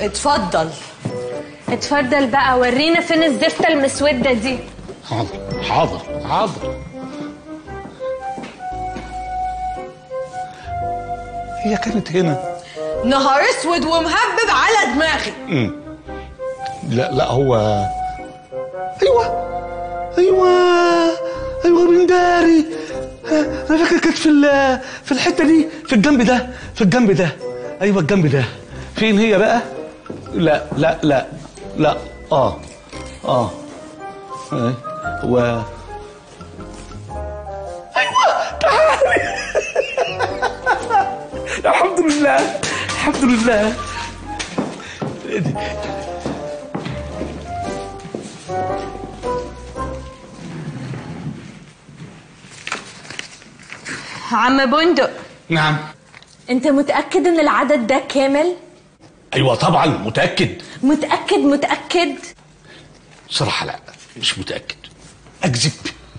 اتفضل اتفضل بقى ورينا فين الزفته المسوده دي حاضر حاضر حاضر هي كانت هنا نهار اسود ومهبب على دماغي لا لا هو ايوه ايوه ايوه من داري انا فاكر كانت في ال- في الحته دي في الجنب ده في الجنب ده ايوه الجنب ده فين هي بقى لا لا لا لا اه اه إيه، هو ايوه تعالي الحمد لله الحمد لله عم بندق نعم انت متاكد ان العدد ده كامل ايوه طبعا متاكد متاكد متاكد صراحه لا مش متاكد اكذب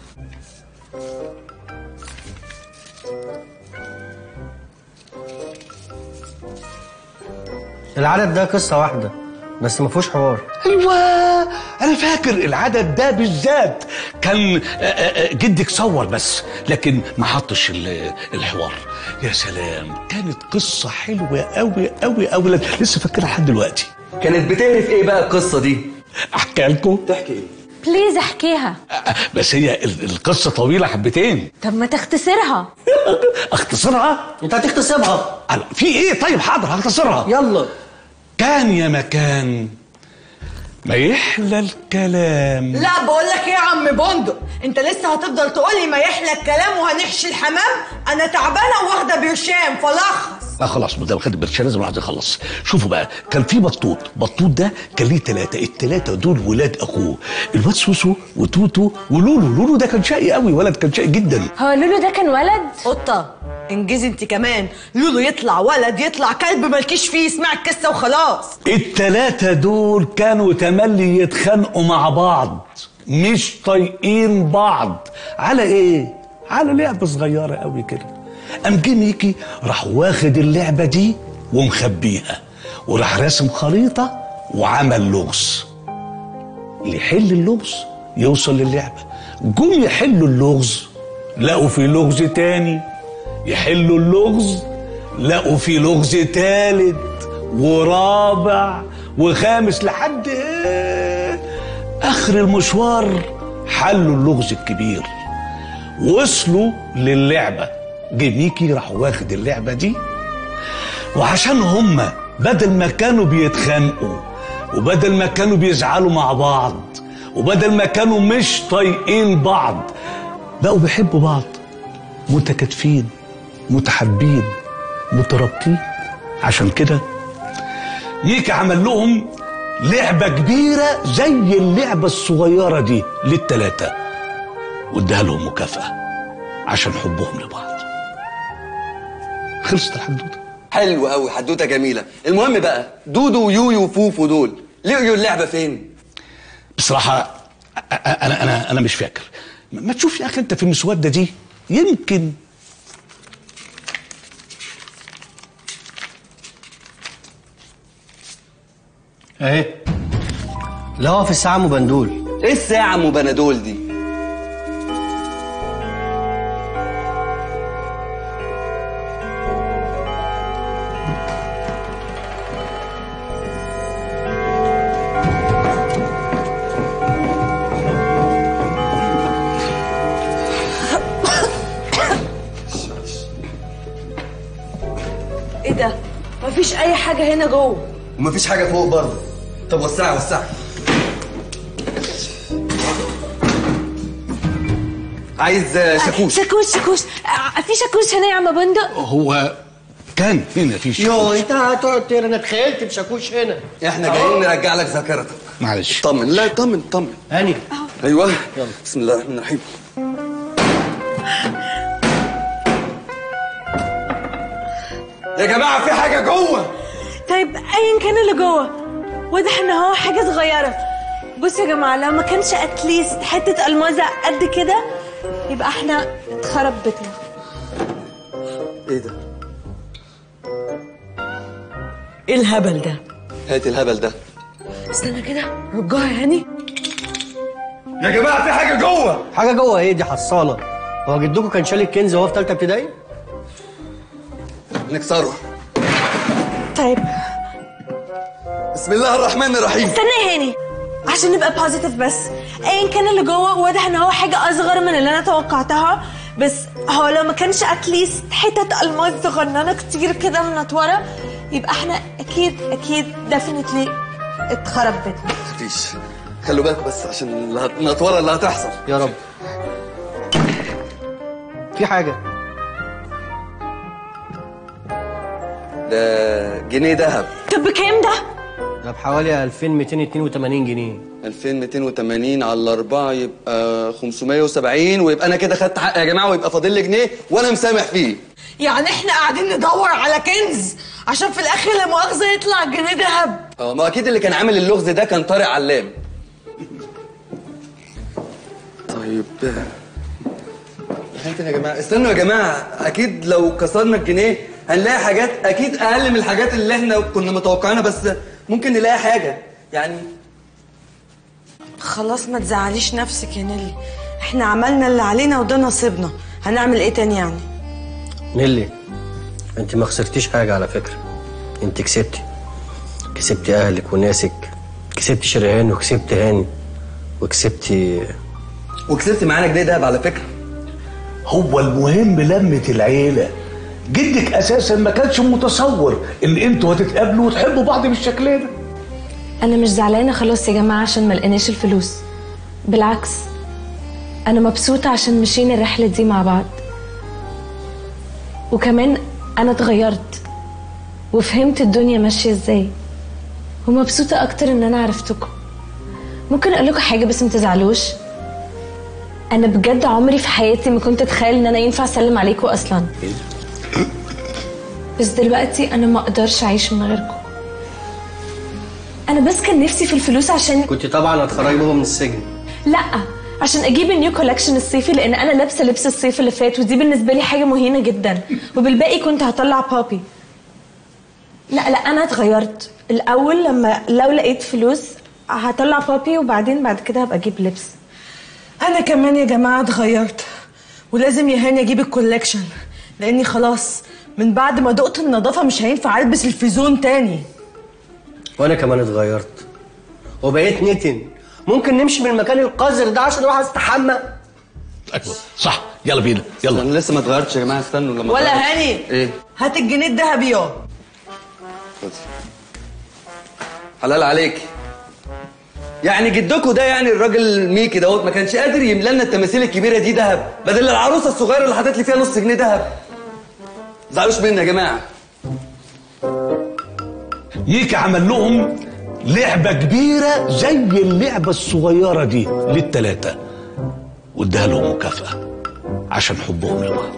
العدد ده قصة واحدة بس ما فيهوش حوار ايوه انا فاكر العدد ده بالذات كان آه، آه، آه، جدك صور بس لكن ما حطش ال- الحوار يا سلام كانت قصه حلوه قوي قوي قوي لسه فاكرها لحد دلوقتي كانت بتهرف ايه بقى القصه دي احكي لكم تحكي ايه بليز احكيها بس هي ال- القصه طويله حبتين طب ما تختصرها اختصرها انت هتغتصبها أنا- في ايه طيب حاضر هختصرها يلا كان يا مكان ما يحلى الكلام لا بقول لك ايه يا عم بندق انت لسه هتفضل تقول لي ما يحلى الكلام وهنحشي الحمام انا تعبانه واخده برشام فلخص لا خلاص ما دام خد برشا لازم الواحد يخلص شوفوا بقى كان في بطوط بطوط ده كان ليه ثلاثه الثلاثه دول ولاد اخوه الواد سوسو وتوتو ولولو لولو ده كان شقي قوي ولد كان شقي جدا هو لولو ده كان ولد قطه انجزي انت كمان لولو يطلع ولد يطلع كلب مالكيش فيه اسمع القصه وخلاص الثلاثه دول كانوا تملي يتخانقوا مع بعض مش طايقين بعض على ايه على لعبه صغيره قوي كده قام جه ميكي راح واخد اللعبه دي ومخبيها وراح راسم خريطه وعمل لغز اللي يحل اللغز يوصل للعبة جم يحلوا اللغز لقوا في لغز تاني يحلوا اللغز لقوا في لغز تالت ورابع وخامس لحد ايه اخر المشوار حلوا اللغز الكبير وصلوا للعبة جه ميكي راح واخد اللعبة دي وعشان هما بدل ما كانوا بيتخانقوا وبدل ما كانوا بيزعلوا مع بعض وبدل ما كانوا مش طايقين بعض بقوا بيحبوا بعض متكاتفين متحابين مترابطين عشان كده ميكا عمل لهم لعبة كبيرة زي اللعبة الصغيرة دي للتلاتة واداها لهم مكافأة عشان حبهم لبعض خلصت الحدوتة حلو قوي حدوته جميله المهم بقى دودو ويويو وفوفو دول لقيوا اللعبه فين بصراحة أ- أ- أنا أنا أنا مش فاكر ما ما تشوف يا أخي أنت في المسودة دي يمكن اهي لا هو في الساعة ام بندول ايه الساعه ام بنادول دي ايه ده مفيش اي حاجه هنا جوه ومفيش حاجه فوق برضه طب وسعي وسعي عايز آه، شاكوش شاكوش شاكوش آه، في شاكوش هنا يا عم بندق هو كان هنا في شيء يو انت هتقعد تقرا انا اتخيلت بشاكوش هنا احنا جايين نرجع لك ذاكرتك معلش طمن لا طمن طمن هاني ايوه يلا بسم الله الرحمن الرحيم يا جماعه في حاجه جوه طيب ايا كان اللي جوه واضح ان هو حاجه صغيره بصوا يا جماعه لو ما كانش اتليست حته المازه قد كده يبقى احنا اتخرب بيتنا ايه ده ايه الهبل ده هات الهبل ده استنى كده رجاها يا هاني يا جماعه في حاجه جوه حاجه جوه ايه دي حصاله هو جدكم كان شال الكنز وهو في ثالثه ابتدائي نكسره طيب بسم الله الرحمن الرحيم استنى يا هاني عشان نبقى بوزيتيف بس ايا كان اللي جوه واضح ان هو حاجه اصغر من اللي انا توقعتها بس هو لو ما كانش اتليست حتت الماس صغننه كتير كده منطوره يبقى احنا اكيد اكيد ديفينتلي اتخرب بيتنا مفيش خلوا بالكم بس عشان اللي هت- النطوره اللي هتحصل يا رب في حاجه ده جنيه ذهب طب بكام ده؟ ده بحوالي 2282 جنيه 2280 على الأربعة يبقى 570 ويبقى أنا كده خدت حق يا جماعة ويبقى فاضل لي جنيه وأنا مسامح فيه يعني احنا قاعدين ندور على كنز عشان في الاخر لا مؤاخذه يطلع جنيه ذهب اه ما أكيد اللي كان عامل اللغز ده كان طارق علام طيب هات يا جماعة استنوا يا جماعة أكيد لو كسرنا الجنيه هنلاقي حاجات أكيد أقل من الحاجات اللي احنا كنا متوقعينها بس ممكن نلاقي حاجة يعني خلاص ما تزعليش نفسك يا نيلي احنا عملنا اللي علينا وده نصيبنا هنعمل ايه تاني يعني نيلي انت ما خسرتيش حاجه على فكره انت كسبتي كسبتي اهلك وناسك كسبتي شريهان وكسبتي هاني وكسبتي وكسبت معانا جنيه دهب على فكرة هو المهم لمة العيلة جدك أساسا ما كانش متصور إن أنتوا هتتقابلوا وتحبوا بعض بالشكل ده انا مش زعلانه خلاص يا جماعه عشان ما لقيناش الفلوس بالعكس انا مبسوطه عشان مشينا الرحله دي مع بعض وكمان انا اتغيرت وفهمت الدنيا ماشيه ازاي ومبسوطه اكتر ان انا عرفتكم ممكن اقول لكم حاجه بس ما تزعلوش انا بجد عمري في حياتي ما كنت اتخيل ان انا ينفع اسلم عليكم اصلا بس دلوقتي انا ما اقدرش اعيش من غيركم انا بس كان نفسي في الفلوس عشان كنت طبعا هتخرجي بابا من السجن لا عشان اجيب النيو كولكشن الصيفي لان انا لابسه لبس الصيف اللي فات ودي بالنسبه لي حاجه مهينه جدا وبالباقي كنت هطلع بابي لا لا انا اتغيرت الاول لما لو لقيت فلوس هطلع بابي وبعدين بعد كده هبقى اجيب لبس انا كمان يا جماعه اتغيرت ولازم يا هاني اجيب الكولكشن لاني خلاص من بعد ما دقت النظافه مش هينفع البس الفيزون تاني وانا كمان اتغيرت وبقيت نتن ممكن نمشي من المكان القذر ده عشان اروح استحمى أيوة صح يلا بينا يلا أنا لسه ما اتغيرتش يا جماعة استنوا لما ولا أتغير. هاني إيه هات الجنيه الذهبي يا خد. حلال عليك يعني جدكوا ده يعني الراجل الميكي دوت ما كانش قادر يملى لنا التماثيل الكبيره دي ذهب بدل العروسه الصغيره اللي حاطط لي فيها نص جنيه ذهب زعلوش مني يا جماعه ييكي عمل لهم لعبة كبيرة زي اللعبة الصغيرة دي للتلاتة واداها لهم مكافأة عشان حبهم لبعض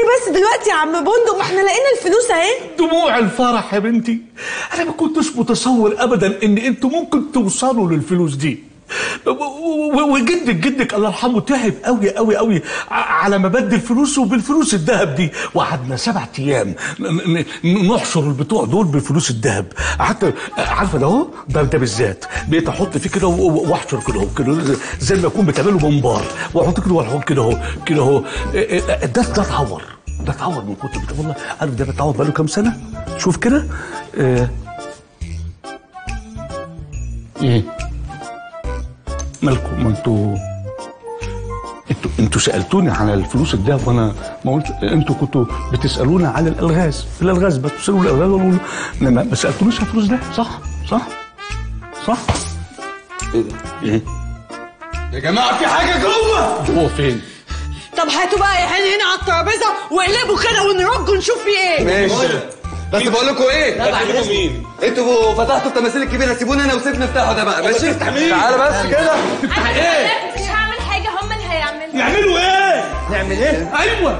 بس دلوقتي يا عم بندق ما احنا لقينا الفلوس اهي دموع الفرح يا بنتي انا ما كنتش متصور ابدا ان انتوا ممكن توصلوا للفلوس دي و- و- وجدك جدك الله يرحمه تعب قوي قوي قوي ع- على ما بدل فلوسه بالفلوس الذهب دي وقعدنا سبع ايام ن- ن- ن- نحشر البتوع دول بفلوس الذهب حتى عارفه ده اهو ده ده بالذات بقيت احط فيه كده و- و- واحشر كده اهو كده زي ما اكون بتعمله منبار واحط كده واحط كده اهو كده اهو إيه، إيه، ده ده اتعور ده اتعور من كتر بتاع والله عارف ده بيتعور بقاله كام سنه شوف كده آه. ايه مالكم ما انتوا انتوا انتوا سالتوني على الفلوس الدهب وانا ما قلت انتوا كنتوا بتسالوني على الالغاز الالغاز بتسالوا الالغاز ولا ما, ما ما سالتونيش على الفلوس ده صح صح صح ايه يا جماعه في حاجه جوه هو فين طب هاتوا بقى يا هاني هنا على الترابيزه واقلبوا كده ونرج ونشوف في ايه ماشي بس بقول لكم ايه مين انتوا فتحتوا التماثيل الكبيره سيبوني انا وسيف نفتحه ده بقى ماشي تفتح مين؟ تعالى بس كده ايه مش هعمل حاجه هم اللي هيعملوا يعملوا ايه نعمل ايه ايوه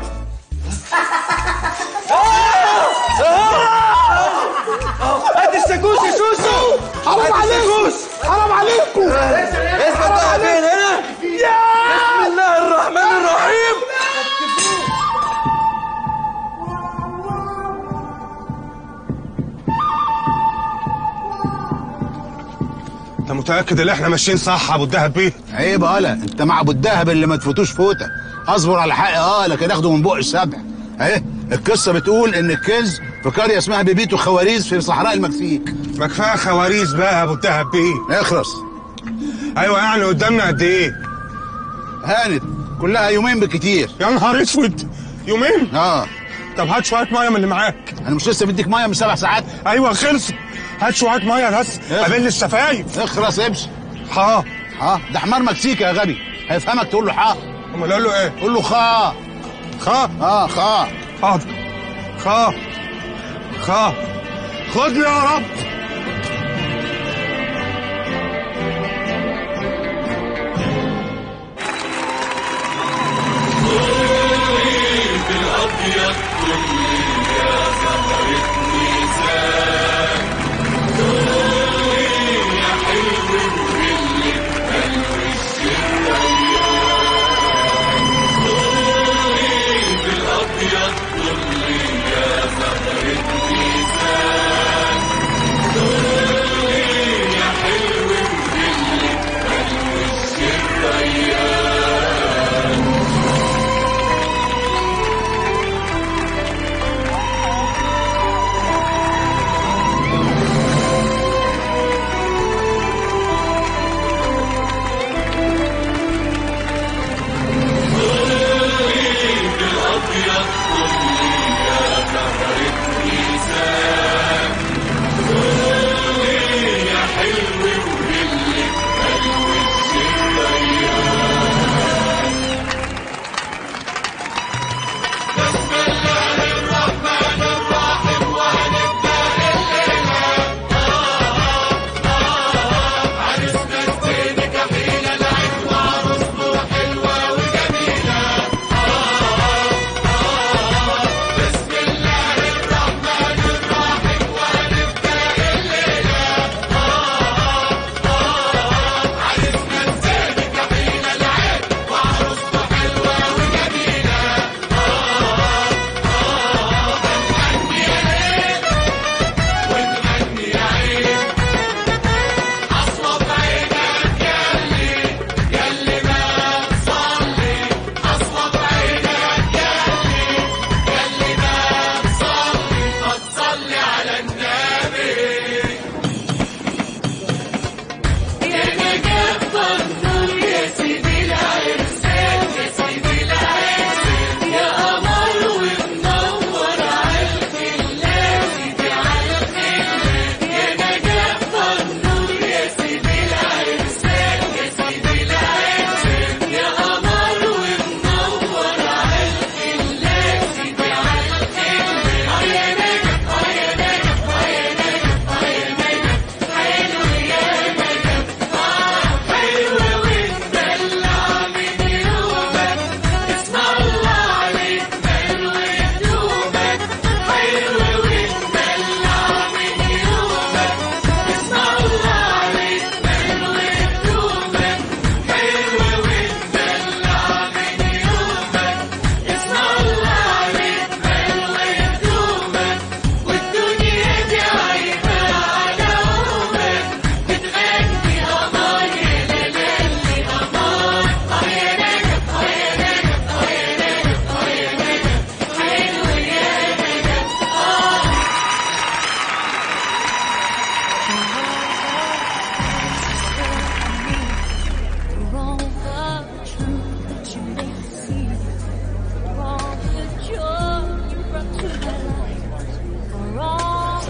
هات الشاكوش يا شوشو حرام عليكم حرام عليكم اسمع بقى فين هنا بسم الله الرحمن الرحيم انت متاكد ان احنا ماشيين صح يا ابو الدهب بيه عيب هلا انت مع ابو الدهب اللي ما تفوتوش فوته اصبر على حقي اه لكن اخده من بق السبع اهي القصه بتقول ان الكنز في قريه اسمها بيبيتو خواريز في صحراء المكسيك ما كفايه خواريز بقى يا ابو الدهب بيه اخرس ايوه يعني قدامنا قد ايه هانت كلها يومين بالكتير يا نهار اسود يومين اه طب هات شويه ميه من اللي معاك انا مش لسه بديك ميه من سبع ساعات ايوه خلص هات شويه ميه بس إيه؟ قابل الشفايف اخرس امشي ها اه ده حمار مكسيكي يا غبي هيفهمك تقول له حا امال اقول له ايه قول له خا خا اه خا حاضر خا خا خدني يا رب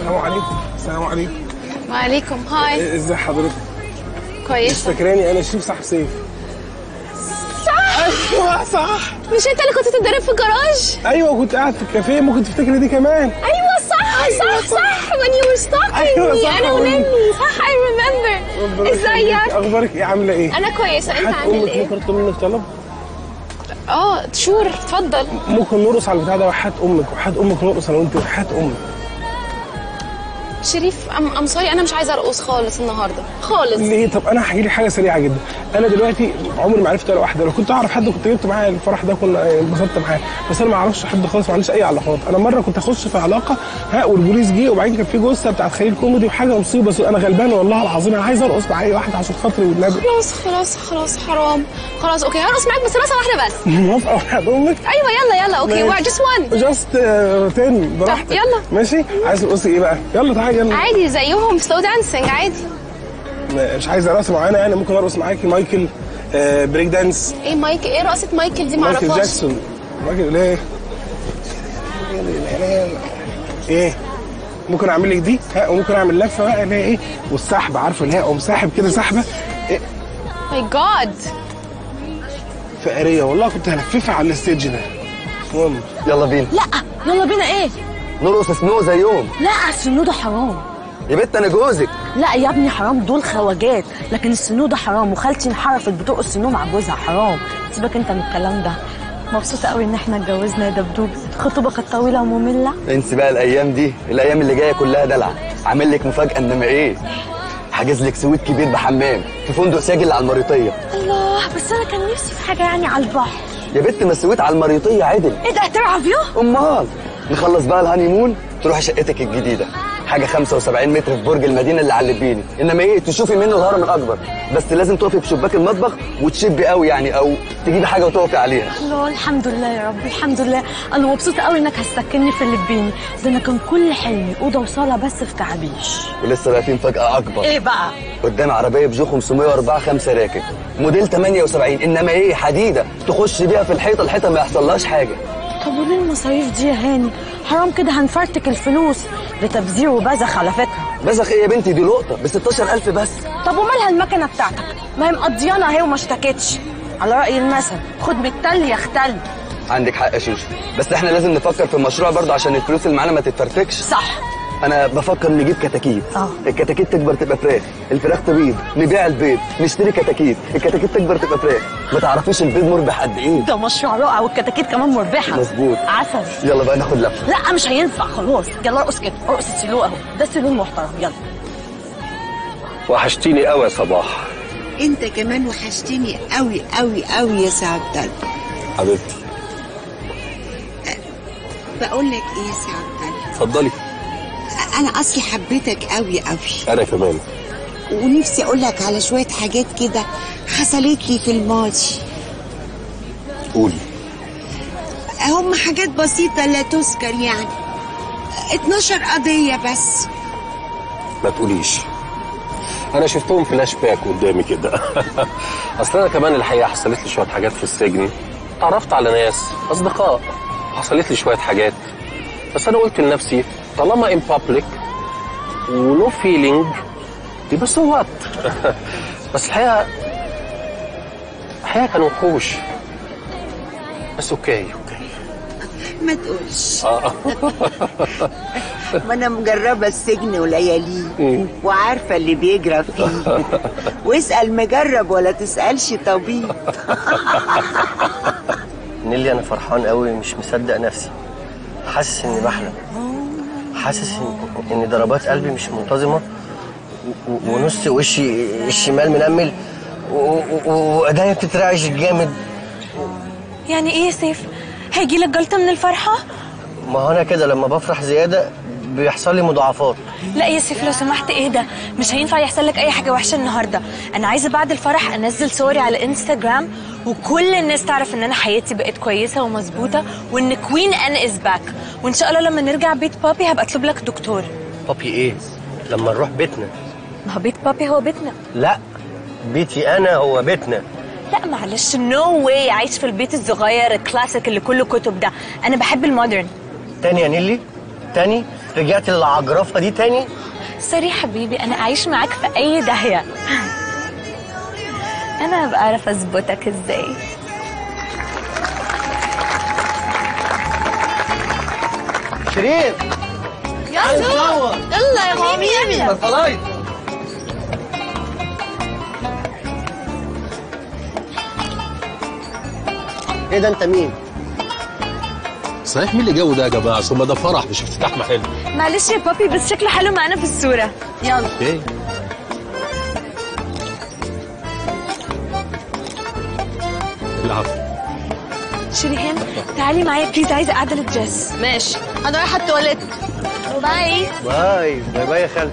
السلام عليكم السلام عليكم وعليكم هاي ازي حضرتك كويسة فاكراني انا شريف صاحب سيف صح ايوه صح مش انت اللي كنت بتتدرب في الجراج ايوه كنت قاعد في الكافيه ممكن تفتكري دي كمان ايوه صح صح صح when you were stalking أيوة me صح، انا والله. ونني صح I remember ربنا يخليك. ازيك اخبارك ايه عامله ايه انا كويسة انت حد عامل امك ايه ممكن اطلب منك طلب اه شور اتفضل ممكن نرقص على البتاع ده وحات امك وحات امك نرقص انا وانت وحات امك شريف ام ام سوري انا مش عايزه ارقص خالص النهارده خالص ليه طب انا هحكي لك حاجه سريعه جدا انا دلوقتي عمري ما عرفت ولا واحده لو كنت اعرف حد كنت جبت معاه الفرح ده كنا انبسطت معاه بس انا ما اعرفش حد خالص ما عنديش اي علاقات انا مره كنت اخش في علاقه ها والبوليس جه وبعدين كان في جثه بتاعت خليل كوميدي وحاجه مصيبه بس انا غلبان والله العظيم انا عايز ارقص مع اي واحد عشان خاطري والنبي خلاص خلاص خلاص حرام خلاص اوكي هرقص معاك بس رقصه واحده بس موافقه وحد امك ايوه يلا يلا اوكي ماشي. جاست وان جاست تاني براحتك يلا. ماشي عايز ترقصي ايه بقى يلا تعالي يلا عادي زيهم سلو دانسينج عادي مش عايز رقصه معينه يعني ممكن ارقص معاكي مايكل آه، بريك دانس ايه مايك ايه رقصه مايكل دي مايكل معرفهاش جاكسون مايكل ليه ايه ممكن اعمل لك دي ها وممكن اعمل لفه بقى اللي هي ايه والسحب عارفه اللي هي اقوم ساحب كده سحبه إيه ماي جاد فقريه والله كنت هلففها على الستيج ده المهم يلا بينا لا يلا بينا ايه نرقص سنو زيهم لا السنو ده حرام يا بنت انا جوزك لا يا ابني حرام دول خواجات لكن السنو ده حرام وخالتي انحرفت بترقص سنو مع جوزها حرام سيبك انت من الكلام ده مبسوطة قوي ان احنا اتجوزنا يا دبدوب الخطوبة كانت طويلة ومملة انسي بقى الايام دي الايام اللي جايه كلها دلع عامل لك مفاجاه انما ايه حاجز لك سويت كبير بحمام في فندق ساجل على المريطيه الله بس انا كان نفسي في حاجة يعني على البحر يا بنت ما السويت على المريطيه عدل ايه ده هتلعب فيو؟ امال نخلص بقى الهاني مون تروحي شقتك الجديده حاجه 75 متر في برج المدينه اللي على اللبيني انما ايه تشوفي منه الهرم الاكبر بس لازم تقفي في شباك المطبخ وتشبي قوي يعني او تجيبي حاجه وتقفي عليها الله الحمد لله يا رب الحمد لله انا مبسوطة قوي انك هتسكنني في اللبيني ده انا كان كل حلمي اوضة وصالة بس في تعابيش ولسه بقى في مفاجاه اكبر ايه بقى؟ قدام عربيه بجو 504 5 راكب موديل 78 انما ايه حديده تخش بيها في الحيطه الحيطه ما يحصلهاش حاجه طب وليه المصاريف دي يا هاني؟ حرام كده هنفرتك الفلوس ده تبذير وبذخ على فكرة بزخ ايه يا بنتي دي لقطه ب 16000 بس طب ومالها المكنة بتاعتك؟ ما هي مقضيانا اهي وما اشتكتش على رأي المثل خد بالتل يختل عندك حق يا شوشو بس احنا لازم نفكر في المشروع برضه عشان الفلوس اللي معانا ما تتفرتكش صح انا بفكر نجيب كتاكيت اه. الكتاكيت تكبر تبقى فراخ الفراخ تبيض نبيع البيض نشتري كتاكيت الكتاكيت تكبر تبقى فراخ ما تعرفيش البيض مربح قد ايه ده مشروع رائع والكتاكيت كمان مربحة مظبوط. عسل يلا بقى ناخد لفه لا مش هينفع خلاص يلا ارقص كده ارقص السلو اهو ده سلو محترم يلا وحشتيني قوي يا صباح انت كمان وحشتني قوي قوي قوي يا سي عبد الله حبيبتي بقول لك ايه يا سي عبد الله اتفضلي انا اصلي حبيتك قوي قوي انا كمان ونفسي اقول لك على شويه حاجات كده حصلت لي في الماضي قولي هم حاجات بسيطه لا تذكر يعني 12 قضيه بس ما تقوليش انا شفتهم فلاش باك قدامي كده اصل انا كمان الحقيقه حصلت لي شويه حاجات في السجن تعرفت على ناس اصدقاء حصلت لي شويه حاجات بس انا قلت لنفسي طالما ان بابليك ونو فيلينج يبقى سو وات بس الحقيقه الحقيقه كانوا وحوش بس اوكي اوكي ما تقولش آه. ما انا مجربه السجن ولياليه وعارفه اللي بيجرى فيه واسال مجرب ولا تسالش طبيب نيلي انا فرحان قوي مش مصدق نفسي حاسس اني بحلم حاسس إن- ان ضربات قلبي مش منتظمه و- و- ونص وشي الشمال منمل و- و- وايديا بتترعش جامد يعني ايه يا سيف هيجي لك جلطه من الفرحه ما هو انا كده لما بفرح زياده بيحصل لي مضاعفات لا يا سيف لو سمحت ايه ده مش هينفع يحصل لك اي حاجه وحشه النهارده انا عايزه بعد الفرح انزل صوري على انستغرام وكل الناس تعرف ان انا حياتي بقت كويسه ومظبوطه وان كوين ان از باك وان شاء الله لما نرجع بيت بابي هبقى اطلب لك دكتور بابي ايه لما نروح بيتنا ما هو بيت بابي هو بيتنا لا بيتي انا هو بيتنا لا معلش نو واي عايش في البيت الصغير الكلاسيك اللي كله كتب ده انا بحب المودرن تاني يا نيلي تاني رجعت للعجرفه دي تاني سوري حبيبي انا اعيش معاك في اي داهيه انا بعرف اظبطك ازاي شريف يلا يلا يا حبيبي الفلايت ايه ده انت مين؟ صحيح مين اللي جو ده يا جماعه ثم ده فرح مش افتتاح محل معلش يا بابي بس شكله حلو معانا في الصوره يلا اوكي العفو شريهان تعالي معايا بليز عايزه اعدل الدريس ماشي انا رايحه التواليت باي باي باي باي يا خالد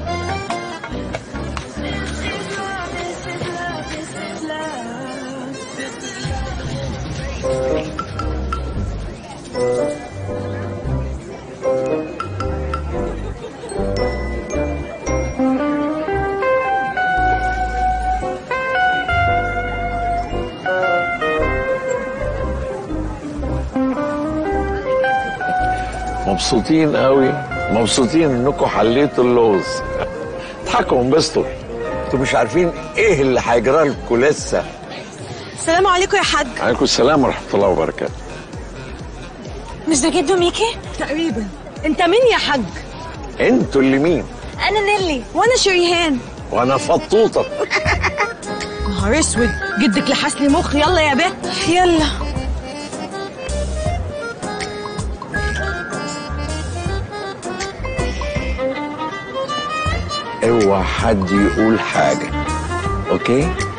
مبسوطين قوي مبسوطين انكم حليتوا اللغز اضحكوا وانبسطوا انتوا مش عارفين ايه اللي هيجرى لكم لسه السلام عليكم يا حاج عليكم السلام ورحمه الله وبركاته مش ده جدو ميكي تقريبا انت مين يا حاج انتوا اللي مين انا نيلي وانا شريهان وانا فطوطه نهار اسود جدك لحس لي مخ يلا يا بت يلا اوعى حد يقول حاجه اوكي